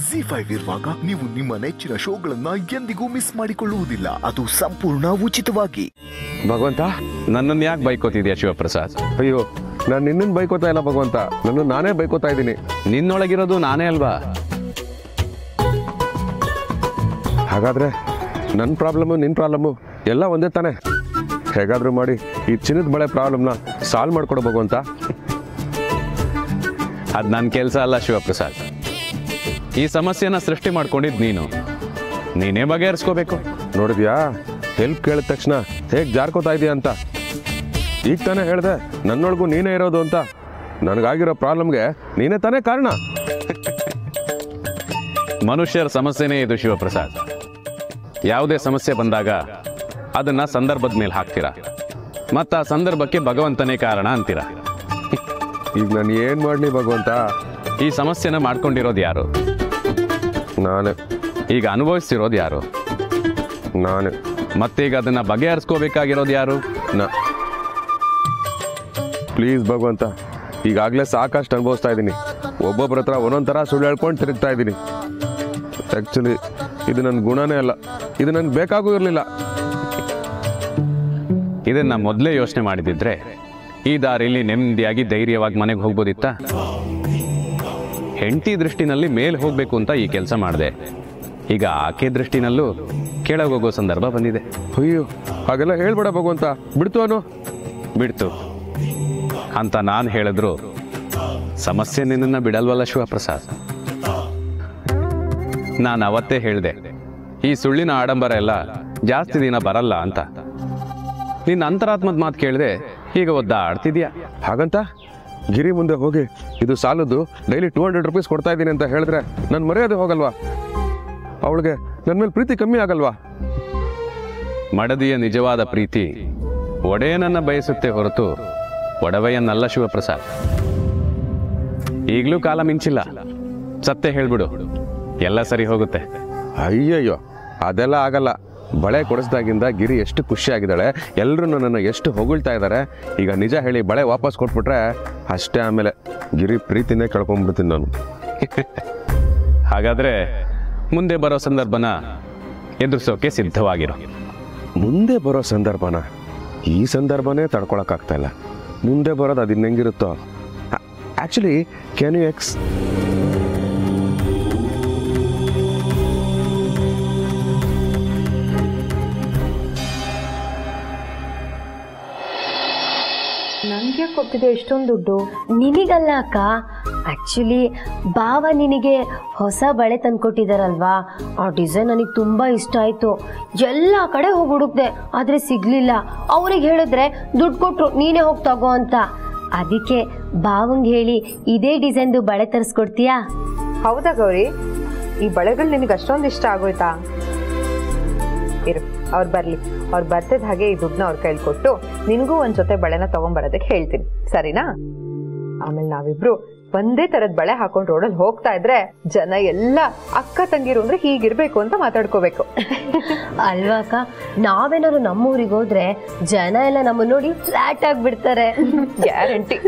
G five ಇರುವಾಗ ನೀವು ನಿಮ್ಮ ನೆಚ್ಚಿನ ಶೋಗಳನ್ನ ಎಂದಿಗೂ ಮಿಸ್ ಮಾಡಿಕೊಳ್ಳುವುದಿಲ್ಲ ಅದು ಸಂಪೂರ್ಣ ಉಚಿತವಾಗಿ ಭಗವಂತ ನನ್ನನ್ನು ಯಾಕೆ ಬೈಕೋತಿದ್ಯಾ ಶಿವಪ್ರಸಾದ್ ಅಯ್ಯೋ ನಾನು ನಿನ್ನನ್ನು ಬೈಕೋತಾ ಇಲ್ಲ ಭಗವಂತ ನನ್ನ ನಾನೇ ಬೈಕೋತಾ ಇದ್ದೀನಿ ನಿನ್ನೊಳಗಿರೋದು ನಾನೇ ಅಲ್ವಾ ಹಾಗಾದ್ರೆ ನನ್ನ ಪ್ರಾಬ್ಲಮ್ಮು ನಿನ್ನ ಪ್ರಾಬ್ಲಮ್ಮು ಎಲ್ಲ ಒಂದೇ ತಾನೆ ಹೇಗಾದ್ರೂ ಮಾಡಿ ಈ ಚಿನ್ನದ ಬಳೆ ಪ್ರಾಬ್ಲಮ್ನ ಸಾಲ್ವ್ ಮಾಡ್ಕೊಡೋ ಭಗವಂತ ಅದು ನನ್ನ ಕೆಲಸ ಅಲ್ಲ ಶಿವಪ್ರಸಾದ್ ಈ ಸಮಸ್ಯೆನ ಸೃಷ್ಟಿ ಮಾಡ್ಕೊಂಡಿದ್ದು ನೀನು ನೀನೇ ಬಗೆಹರಿಸ್ಕೋಬೇಕು ನೋಡಿದ್ಯಾ ಹೆಲ್ಪ್ ಕೇಳಿದ ತಕ್ಷಣ ಹೇಗೆ ಜಾರ್ಕೋತಾ ಇದೆಯಾ ಅಂತ ಈಗ ತಾನೇ ಹೇಳಿದೆ ನನ್ನೊಳಗೂ ನೀನೇ ಇರೋದು ಅಂತ ನನಗಾಗಿರೋ ಪ್ರಾಬ್ಲಮ್ಗೆ ನೀನೇ ತಾನೇ ಕಾರಣ ಮನುಷ್ಯರ ಸಮಸ್ಯೆನೇ ಇದು ಶಿವಪ್ರಸಾದ್ ಯಾವುದೇ ಸಮಸ್ಯೆ ಬಂದಾಗ ಅದನ್ನ ಸಂದರ್ಭದ ಮೇಲೆ ಹಾಕ್ತೀರಾ ಮತ್ತು ಆ ಸಂದರ್ಭಕ್ಕೆ ಭಗವಂತನೇ ಕಾರಣ ಅಂತೀರಾ ಈಗ ನಾನು ಏನು ಮಾಡಲಿ ಭಗವಂತ ಈ ಸಮಸ್ಯೆನ ಮಾಡ್ಕೊಂಡಿರೋದು ಯಾರು ನಾನೇ ಈಗ ಅನುಭವಿಸ್ತಿರೋದು ಯಾರು ನಾನೇ ಮತ್ತೀಗ ಅದನ್ನ ಬಗೆಹರಿಸ್ಕೋಬೇಕಾಗಿರೋದು ಯಾರು ನಾ ಪ್ಲೀಸ್ ಭಗವಂತ ಈಗಾಗಲೇ ಸಾಕಷ್ಟು ಅನುಭವಿಸ್ತಾ ಇದ್ದೀನಿ ಒಬ್ಬೊಬ್ಬರ ಹತ್ರ ಒಂದೊಂದು ಥರ ಸುಳ್ಳು ಹೇಳ್ಕೊಂಡು ತಿರುಗ್ತಾ ಇದ್ದೀನಿ ಆ್ಯಕ್ಚುಲಿ ಇದು ನನ್ನ ಗುಣನೇ ಅಲ್ಲ ಇದು ನನಗೆ ಬೇಕಾಗೂ ಇರಲಿಲ್ಲ ಇದನ್ನ ಮೊದಲೇ ಯೋಚನೆ ಮಾಡಿದಿದ್ರೆ ಈ ದಾರಿಲಿ ನೆಮ್ಮದಿಯಾಗಿ ಧೈರ್ಯವಾಗಿ ಮನೆಗೆ ಹೋಗ್ಬೋದಿತ್ತ ಹೆಂಡತಿ ದೃಷ್ಟಿನಲ್ಲಿ ಮೇಲೆ ಹೋಗ್ಬೇಕು ಅಂತ ಈ ಕೆಲಸ ಮಾಡಿದೆ ಈಗ ಆಕೆ ದೃಷ್ಟಿನಲ್ಲೂ ಕೆಳಗೆ ಹೋಗೋ ಸಂದರ್ಭ ಬಂದಿದೆ ಅಯ್ಯೋ ಹಾಗೆಲ್ಲ ಹೇಳ್ಬೇಡ ಭಗವಂತ ಬಿಡ್ತು ಅನು ಬಿಡ್ತು ಅಂತ ನಾನು ಹೇಳಿದ್ರು ಸಮಸ್ಯೆ ನಿನ್ನನ್ನು ಬಿಡಲ್ವಲ್ಲ ಶಿವಪ್ರಸಾದ್ ನಾನು ಅವತ್ತೇ ಹೇಳಿದೆ ಈ ಸುಳ್ಳಿನ ಆಡಂಬರ ಎಲ್ಲ ಜಾಸ್ತಿ ದಿನ ಬರಲ್ಲ ಅಂತ ನಿನ್ನ ಅಂತರಾತ್ಮದ ಮಾತು ಕೇಳಿದೆ ಈಗ ಒದ್ದಾಡ್ತಿದ್ಯಾ ಹಾಗಂತ ಗಿರಿ ಮುಂದೆ ಹೋಗಿ ಇದು ಸಾಲದ್ದು ಡೈಲಿ ಟೂ ಹಂಡ್ರೆಡ್ ರುಪೀಸ್ ಕೊಡ್ತಾ ಇದ್ದೀನಿ ಅಂತ ಹೇಳಿದ್ರೆ ನನ್ನ ಮರ್ಯಾದೆ ಹೋಗಲ್ವಾ ಅವಳಿಗೆ ನನ್ನ ಮೇಲೆ ಪ್ರೀತಿ ಕಮ್ಮಿ ಆಗಲ್ವಾ ಮಡದಿಯ ನಿಜವಾದ ಪ್ರೀತಿ ಒಡೆಯನನ್ನ ಬಯಸುತ್ತೆ ಹೊರತು ಒಡವೆಯನ್ನಲ್ಲ ಶಿವಪ್ರಸಾದ್ ಈಗಲೂ ಕಾಲ ಮಿಂಚಿಲ್ಲ ಸತ್ಯ ಹೇಳ್ಬಿಡು ಎಲ್ಲ ಸರಿ ಹೋಗುತ್ತೆ ಅಯ್ಯಯ್ಯೋ ಅದೆಲ್ಲ ಆಗಲ್ಲ ಬಳೆ ಕೊಡಿಸ್ದಾಗಿಂದ ಗಿರಿ ಎಷ್ಟು ಖುಷಿಯಾಗಿದ್ದಾಳೆ ಎಲ್ಲರೂ ನನ್ನನ್ನು ಎಷ್ಟು ಹೊಗಳ್ತಾ ಇದ್ದಾರೆ ಈಗ ನಿಜ ಹೇಳಿ ಬಳೆ ವಾಪಸ್ ಕೊಟ್ಬಿಟ್ರೆ ಅಷ್ಟೇ ಆಮೇಲೆ ಗಿರಿ ಪ್ರೀತಿನೇ ಕಳ್ಕೊಂಡ್ಬಿಡ್ತೀನಿ ನಾನು ಹಾಗಾದ್ರೆ ಮುಂದೆ ಬರೋ ಸಂದರ್ಭನ ಎದುರಿಸೋಕೆ ಸಿದ್ಧವಾಗಿರೋ ಮುಂದೆ ಬರೋ ಸಂದರ್ಭನ ಈ ಸಂದರ್ಭನೇ ತಡ್ಕೊಳಕ್ಕಾಗ್ತಾ ಇಲ್ಲ ಮುಂದೆ ಬರೋದು ಅದು ಹೆಂಗಿರುತ್ತೋ ಆ್ಯಕ್ಚುಲಿ ಕ್ಯಾನ್ ಯು ಎಕ್ಸ್ ನಂಗೆ ಕೊಟ್ಟಿದೆ ಎಷ್ಟೊಂದು ದುಡ್ಡು ನಿನಗಲ್ಲ ಅಕ್ಕ ಆಕ್ಚುಲಿ ಬಾವ ನಿನಗೆ ಹೊಸ ಬಳೆ ತಂದ್ಕೊಟ್ಟಿದಾರಲ್ವಾ ಆ ಡಿಸೈನ್ ನನಗೆ ತುಂಬ ಇಷ್ಟ ಆಯಿತು ಎಲ್ಲ ಕಡೆ ಹೋಗಿ ಹುಡುಕ್ದೆ ಆದರೆ ಸಿಗ್ಲಿಲ್ಲ ಅವ್ರಿಗೆ ಹೇಳಿದ್ರೆ ದುಡ್ಡು ಕೊಟ್ರು ನೀನೇ ಹೋಗಿ ತಗೋ ಅಂತ ಅದಕ್ಕೆ ಬಾವಂಗೆ ಹೇಳಿ ಇದೇ ಡಿಸೈನ್ದು ಬಳೆ ತರಿಸ್ಕೊಡ್ತೀಯಾ ಹೌದಾ ಗೌರಿ ಈ ಬಳೆಗಳು ನಿನಗೆ ಅಷ್ಟೊಂದು ಇಷ್ಟ ಆಗೋಯ್ತಾ ಇರು ಅವ್ರು ಬರ್ಲಿ ಅವ್ರು ಬರ್ತಿದ್ ಹಾಗೆ ಈ ದುಡ್ಡನ್ನ ಅವ್ರ ಕೈಲಿ ಕೊಟ್ಟು ನಿನಗೂ ಒಂದ್ ಜೊತೆ ಬಳೆನ ತಗೊಂಬರೋದಕ್ಕೆ ಹೇಳ್ತೀನಿ ಸರಿನಾ ಆಮೇಲೆ ನಾವಿಬ್ರು ಒಂದೇ ತರದ್ ಬಳೆ ಹಾಕೊಂಡು ರೋಡಲ್ಲಿ ಹೋಗ್ತಾ ಇದ್ರೆ ಜನ ಎಲ್ಲ ಅಕ್ಕ ತಂಗಿರು ಅಂದ್ರೆ ಹೀಗಿರ್ಬೇಕು ಅಂತ ಮಾತಾಡ್ಕೋಬೇಕು ಅಲ್ವಾ ಅಕ್ಕ ನಾವೇನಾದ್ರು ನಮ್ಮೂರಿಗೆ ಹೋದ್ರೆ ಜನ ಎಲ್ಲ ನಮ್ಮನ್ನ ನೋಡಿ ಫ್ಲಾಟ್ ಆಗಿಬಿಡ್ತಾರೆ ಗ್ಯಾರಂಟಿ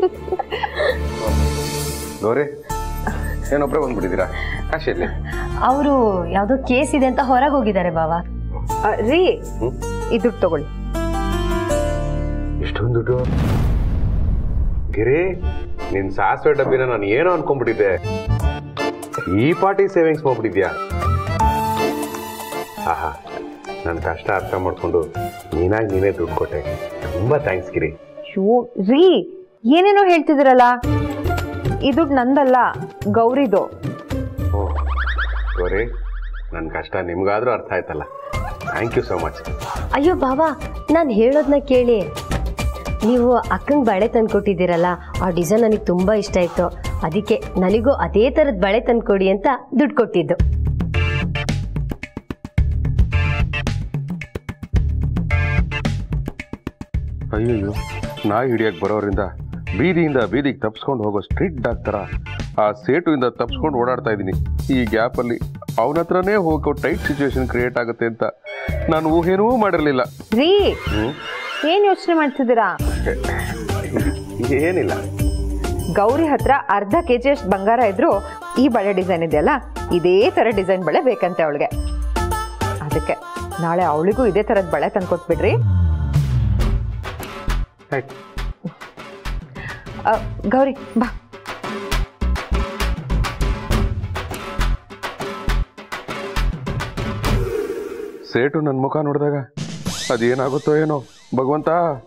ಗೌರಿ ಏನೊಬ್ಬರೇ ಬಂದ್ಬಿಟ್ಟಿದ್ದೀರಾ ಕಾಶಿ ಇರ್ಲಿ ಅವರು ಯಾವುದೋ ಕೇಸ್ ಇದೆ ಅಂತ ಹೊರಗೆ ಹೋಗಿದ್ದಾರೆ ಬಾವ ರೀ ಈ ದುಡ್ಡು ತಗೊಳ್ಳಿ ಇಷ್ಟೊಂದು ದುಡ್ಡು ಗಿರಿ ನಿನ್ ಸಾಸಿವೆ ಡಬ್ಬಿನ ನಾನು ಏನೋ ಅನ್ಕೊಂಡ್ಬಿಟ್ಟಿದ್ದೆ ಈ ಪಾರ್ಟಿ ಸೇವಿಂಗ್ಸ್ ಮಾಡ್ಬಿಟ್ಟಿದ್ಯಾ ಆಹಾ ನನ್ನ ಕಷ್ಟ ಅರ್ಥ ಮಾಡ್ಕೊಂಡು ನೀನಾಗಿ ನೀನೇ ದುಡ್ಡು ಕೊಟ್ಟೆ ತುಂಬಾ ಥ್ಯಾಂಕ್ಸ್ ಗಿರಿ ಅಯ್ಯೋ ರೀ ಏನೇನೋ ಹೇಳ್ತಿದ್ದೀರಲ್ಲ ಈ ದುಡ್ಡು ನಂದಲ್ಲ ಗೌರಿದು ಓ ಗೌರಿ ನನ್ನ ಕಷ್ಟ ನಿಮ್ಗಾದ್ರೂ ಅರ್ಥ ಆಯ್ತಲ್ಲ ಥ್ಯಾಂಕ್ ಯು ಸೋ ಮಚ್ ಅಯ್ಯೋ ಬಾಬಾ ನಾನು ಹೇಳೋದನ್ನ ಕೇಳಿ ನೀವು ಅಕ್ಕಂಗೆ ಬಳೆ ತಂದ್ಕೊಟ್ಟಿದ್ದೀರಲ್ಲ ಆ ಡಿಸೈನ್ ನನಗೆ ತುಂಬ ಇಷ್ಟ ಆಯಿತು ಅದಕ್ಕೆ ನನಗೂ ಅದೇ ಥರದ ಬಳೆ ತಂದ್ಕೊಡಿ ಅಂತ ದುಡ್ಡು ಕೊಟ್ಟಿದ್ದು ಅಯ್ಯಯ್ಯೋ ನಾಯಿ ಹಿಡಿಯಕ್ಕೆ ಬರೋರಿಂದ ಬೀದಿಯಿಂದ ಬೀದಿಗೆ ತಪ್ಸ್ಕೊಂಡು ಹೋಗೋ ಸ್ಟ್ರೀಟ್ ಡಾಗ್ ಥರ ಆ ಸೇಟುವಿಂದ ತಪ್ಸ್ಕೊಂಡು ಓಡಾಡ್ತಾ ಇದ್ದೀನಿ ಈ ಗ್ಯಾಪಲ್ಲಿ ಅವನ ಹತ್ರನೇ ಹೋಗೋ ಟೈಟ್ ಸಿಚುವೇಶನ್ ಕ್ರಿಯೇಟ್ ಆಗುತ್ತೆ ಅಂತ ನಾನು ಊಹೆನೂ ಮಾಡಿರಲಿಲ್ಲ ರೀ ಏನ್ ಯೋಚನೆ ಮಾಡ್ತಿದ್ದೀರಾ ಏನಿಲ್ಲ ಗೌರಿ ಹತ್ರ ಅರ್ಧ ಕೆ ಜಿ ಅಷ್ಟು ಬಂಗಾರ ಇದ್ರು ಈ ಬಳೆ ಡಿಸೈನ್ ಇದೆಯಲ್ಲ ಇದೇ ಥರ ಡಿಸೈನ್ ಬಳೆ ಬೇಕಂತೆ ಅವಳಿಗೆ ಅದಕ್ಕೆ ನಾಳೆ ಅವಳಿಗೂ ಇದೇ ಥರದ ಬಳೆ ತಂದ್ಕೊಟ್ಬಿಡ್ರಿ ಆಯ್ತು ಆ, ಗೌರಿ ಬಾ ಸೇಟು ನನ್ನ ಮುಖ ನೋಡಿದಾಗ ಅದೇನಾಗುತ್ತೋ ಏನೋ ಭಗವಂತ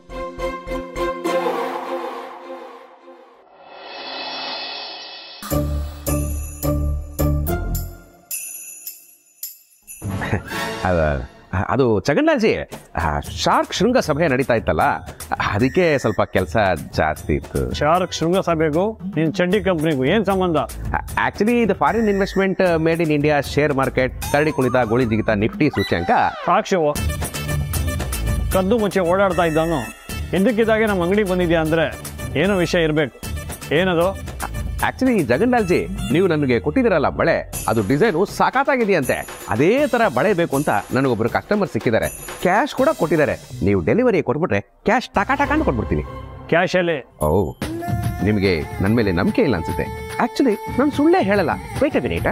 ಅದ- ಅದು ಚಗಣ್ಣಾಜಿ ಶಾರ್ಕ್ ಶೃಂಗ ಸಭೆ ನಡೀತಾ ಇತ್ತಲ್ಲ ಅದಕ್ಕೆ ಸ್ವಲ್ಪ ಕೆಲಸ ಜಾಸ್ತಿ ಇತ್ತು ಶಾರ್ಕ್ ಶೃಂಗಸಭೆಗೂ ನಿನ್ನ ಚಡ್ಡಿ ಕಂಪ್ನಿಗೂ ಏನು ಸಂಬಂಧ ಆಕ್ಚುಲಿ ಇದು foreign investment made in India share market ಕರಡಿ ಕುಣಿತ ಗೋಳಿ ಜಿಗಿತ ನಿಫ್ಟಿ ಸೂಚ್ಯಂಕ ಸಾಕ್ಷ್ಯವು ಕದ್ದು ಮುಚ್ಚೆ ಓಡಾಡ್ತಾ ಇದ್ದಾನು ಇದ್ದಕ್ಕಿದ್ದಾಗೆ ನಮ್ಮ ಅಂಗಡಿಗೆ ಬಂದಿದ್ಯಾ ಅಂದರೆ ಏನೋ ವಿಷಯ ಇರಬೇಕು ಏನದು ಆಕ್ಚುಲಿ ಜಗನ್ನಾಥ್ಜಿ ನೀವು ನನಗೆ ಕೊಟ್ಟಿದ್ದೀರಲ್ಲ ಬಳೆ ಅದು ಡಿಸೈನು ಸಾಕಾತಾಗಿದೆಯಂತೆ ಅದೇ ತರ ಬಳೆ ಬೇಕು ಅಂತ ನನಗೊಬ್ರು ಕಸ್ಟಮರ್ ಸಿಕ್ಕಿದ್ದಾರೆ ಕ್ಯಾಶ್ ಕೂಡ ಕೊಟ್ಟಿದ್ದಾರೆ ನೀವು ಡೆಲಿವರಿ ಕೊಟ್ಬಿಟ್ರೆ ಕ್ಯಾಶ್ ಟಕಾ ಟಕ ಅಂತ ಕೊಟ್ಬಿಡ್ತೀನಿ ಕ್ಯಾಶಲ್ಲಿ ಓ ನಿಮಗೆ ನನ್ನ ಮೇಲೆ ನಂಬಿಕೆ ಇಲ್ಲ ಅನ್ಸುತ್ತೆ ಆಕ್ಚುಲಿ ನಾನು ಸುಳ್ಳೇ ಹೇಳಲ್ಲ ವೇಟ್ ಮಿನಿಟ್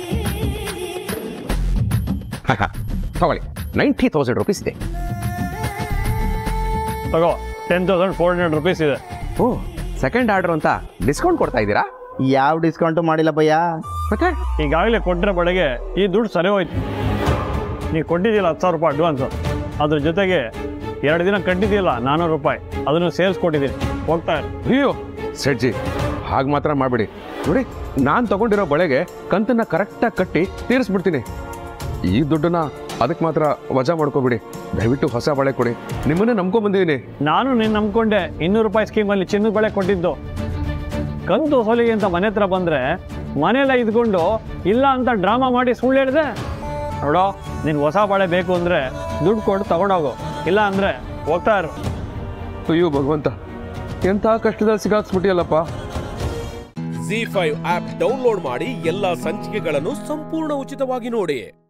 ತಗೊಳ್ಳಿ ನೈಂಟಿ ತೌಸಂಡ್ ರುಪೀಸ್ ಇದೆ ತಗೋ ten thousand four hundred rupees ಇದೆ ಓ ಸೆಕೆಂಡ್ ಆರ್ಡರ್ ಅಂತ ಡಿಸ್ಕೌಂಟ್ ಕೊಡ್ತಾ ಇದ್ದೀರಾ ಯಾವ ಡಿಸ್ಕೌಂಟು ಮಾಡಿಲ್ಲ ಭಯ್ಯ ಮತ್ತೆ ಈಗಾಗಲೇ ಕೊಟ್ಟಿರೋ ಬಳೆಗೆ ಈ ದುಡ್ಡು ಸರಿ ಹೋಯ್ತು ನೀವು ಕೊಟ್ಟಿದ್ದಿಲ್ಲ ಹತ್ತು ಸಾವಿರ ರೂಪಾಯಿ ಅಡ್ವಾನ್ಸು ಅದ್ರ ಜೊತೆಗೆ ಎರಡು ದಿನ ಕಟ್ಟಿದ್ದಿಲ್ಲ ನಾನ್ನೂರು ರೂಪಾಯಿ ಅದನ್ನು ಸೇರಿಸ್ಕೊಟ್ಟಿದ್ದೀನಿ ಹೋಗ್ತಾ ಇರು. ಅಯ್ಯೋ ಸೆಡ್ಜಿ ಹಾಗೆ ಮಾತ್ರ ಮಾಡಬೇಡಿ ನೋಡಿ ನಾನು ತಗೊಂಡಿರೋ ಬಳೆಗೆ ಕಂತನ್ನ ಕರೆಕ್ಟಾಗಿ ಕಟ್ಟಿ ತೀರಿಸ್ಬಿಡ್ತೀನಿ ಈ ದುಡ್ಡನ್ನ ಅದಕ್ಕೆ ಮಾತ್ರ ವಜಾ ಮಾಡ್ಕೋಬಿಡಿ ದಯವಿಟ್ಟು ಹೊಸ ಬಳೆ ಕೊಡಿ ನಿಮ್ಮನ್ನೇ ನಂಬ್ಕೊಂಡ್ ಬಂದಿದ್ದೀನಿ ನಾನು ನಿನ್ನ ನಂಬ್ಕೊಂಡೆ ಇನ್ನೂರು ರೂಪಾಯಿ ಸ್ಕೀಮಲ್ಲಿ ಚಿನ್ನದ ಬಳೆ ಕೊಟ್ಟಿದ್ದು ಕಂತು ಹೊಲಿಗೆ ಅಂತ ಮನೆ ಹತ್ರ ಬಂದರೆ ಮನೆಯಲ್ಲ ಇದ್ಕೊಂಡು ಇಲ್ಲ ಅಂತ ಡ್ರಾಮಾ ಮಾಡಿ ಸುಳ್ಳು ಹೇಳಿದೆ ನೋಡೋ ನಿನ್ಗೆ ಹೊಸ ಬಳೆ ಬೇಕು ಅಂದರೆ ದುಡ್ಡು ಕೊಟ್ಟು ತಗೊಂಡೋಗು ಇಲ್ಲ ಅಂದರೆ ಹೋಗ್ತಾ ಇರು ಅಯ್ಯೋ ಭಗವಂತ ಎಂಥ ಕಷ್ಟದಲ್ಲಿ ಸಿಗಾಕ್ಸ್ಬಿಟ್ಟಿಯಲ್ಲಪ್ಪ ಜಿ ಫೈವ್ ಆಪ್ ಡೌನ್ಲೋಡ್ ಮಾಡಿ ಎಲ್ಲಾ ಸಂಚಿಕೆಗಳನ್ನು ಸಂಪೂರ್ಣ ಉಚಿತವಾಗಿ ನೋಡಿ